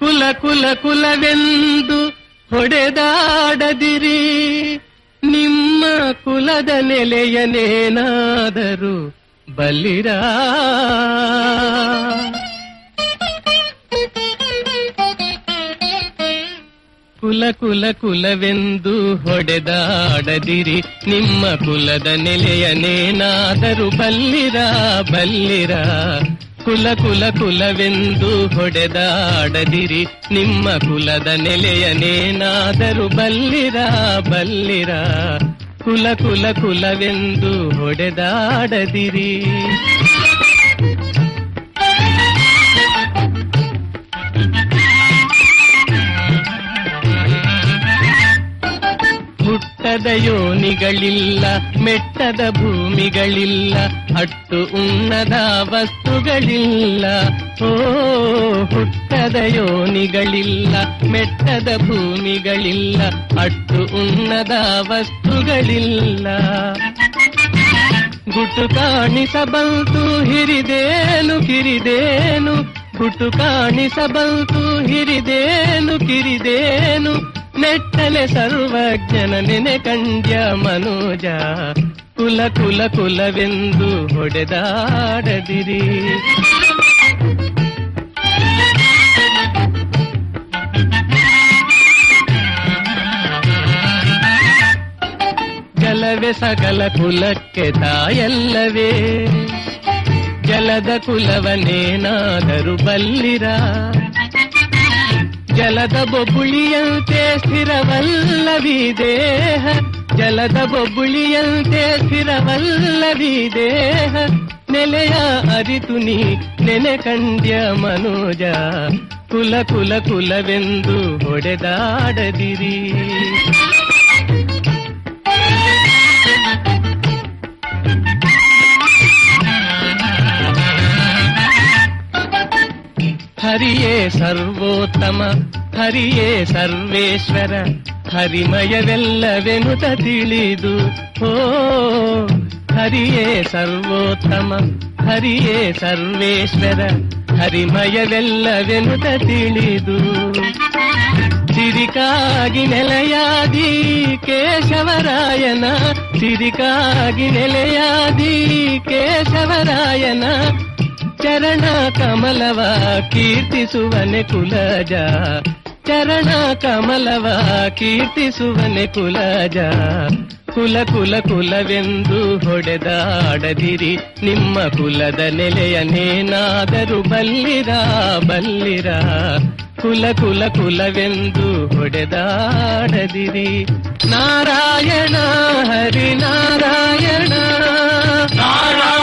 ಕುಲ ಕುಲ ಕುಲವೆಂದು ಹೊಡೆದಾಡದಿರಿ ನಿಮ್ಮ ಕುಲದ ನೆಲೆಯನೇನಾದರೂ ಬಲ್ಲಿರಾ ಕುಲ ಕುಲ ಕುಲವೆಂದು ಹೊಡೆದಾಡದಿರಿ ನಿಮ್ಮ ಕುಲದ ನೆಲೆಯನೇನಾದರೂ ಬಲ್ಲಿರ ಬಲ್ಲಿರ ಕುಲ ಕುಲ ಕುಲವೆಂದು ಹೊಡೆದಾಡದಿರಿ ನಿಮ್ಮ ಕುಲದ ನೆಲೆಯನೇನಾದರೂ ಬಲ್ಲಿರ ಬಲ್ಲಿರ ಕುಲ ಕುಲ ಕುಲವೆಂದು ಹೊಡೆದಾಡದಿರಿ ಹುಟ್ಟದ ಯೋನಿಗಳಿಲ್ಲ ಮೆಟ್ಟದ ಭೂಮಿಗಳಿಲ್ಲ ಅಟ್ಟು ಉಣ್ಣದ ವಸ್ತುಗಳಿಲ್ಲ ಓ ಹುಟ್ಟದ ಯೋನಿಗಳಿಲ್ಲ ಮೆಟ್ಟದ ಭೂಮಿಗಳಿಲ್ಲ ಅಟ್ಟು ಉಣ್ಣದ ವಸ್ತುಗಳಿಲ್ಲ ಗುಟು ಕಾಣಿಸಬಂತು ಹಿರಿದೇನು ಕಿರಿದೇನು ಗುಟು ಕಾಣಿಸಬಂತು ಹಿರಿದೇನು ಕಿರಿದೇನು ನೆಟ್ಟಲೆ ಸರ್ವಜ್ಞನ ನೆನೆ ಕಂಡ್ಯ ಮನೋಜ ಕುಲ ಕುಲ ಕುಲವೆಂದು ಹೊಡೆದಾಡದಿರಿ ಜಲವೇ ಸಕಲ ಕುಲಕ್ಕೆ ತಾಯಲ್ಲವೇ ಜಲದ ಕುಲವನೇನಾದರೂ ಬಲ್ಲಿರ ಜಲದ ಬೊಬ್ಬುಳಿಯಂತೆ ಸ್ಥಿರವಲ್ಲವಿ ದೇಹ ಜಲದ ಬೊಬ್ಬುಳಿಯಂತೆ ಸ್ಥಿರವಲ್ಲವಿ ದೇಹ ನೆಲೆಯ ಅರಿತು ನೀ ನೆನೆ ಕಂಡ್ಯ ಮನೋಜ ಕುಲ ಕುಲ ಕುಲವೆಂದು ಹೊಡೆದಾಡದಿರಿ ಹರಿಯೇ ಸರ್ವೋತ್ತಮ ಹರಿಯೇ ಸರ್ವೇಶ್ವರ ಹರಿಮಯವೆಲ್ಲವೆನುತ ತಿಳಿದು ಹೋ ಹರಿಯೇ ಸರ್ವೋತ್ತಮ ಹರಿಯೇ ಸರ್ವೇಶ್ವರ ಹರಿಮಯವೆಲ್ಲವೆನುತ ತಿಳಿದು ಸಿರಿಕಾಗಿ ನೆಲೆಯಾದಿ ಕೇಶವರಾಯನ ಸಿರಿಕಾಗಿ ನೆಲೆಯಾದಿ ಕೇಶವರಾಯನ ಚರಣ ಕಮಲವ ಕೀರ್ತಿಸುವನೆ ಕುಲಜ ಚರಣ ಕಮಲವ ಕೀರ್ತಿಸುವನೆ ಕುಲಜ ಕುಲ ಕುಲ ಕುಲವೆಂದು ಹೊಡೆದಾಡದಿರಿ ನಿಮ್ಮ ಕುಲದ ನೆಲೆಯನೇನಾದರೂ ಬಲ್ಲಿರ ಬಲ್ಲಿರ ಕುಲ ಕುಲ ಕುಲವೆಂದು ಹೊಡೆದಾಡದಿರಿ ನಾರಾಯಣ ಹರಿ ನಾರಾಯಣ ನಾರಾಯಣ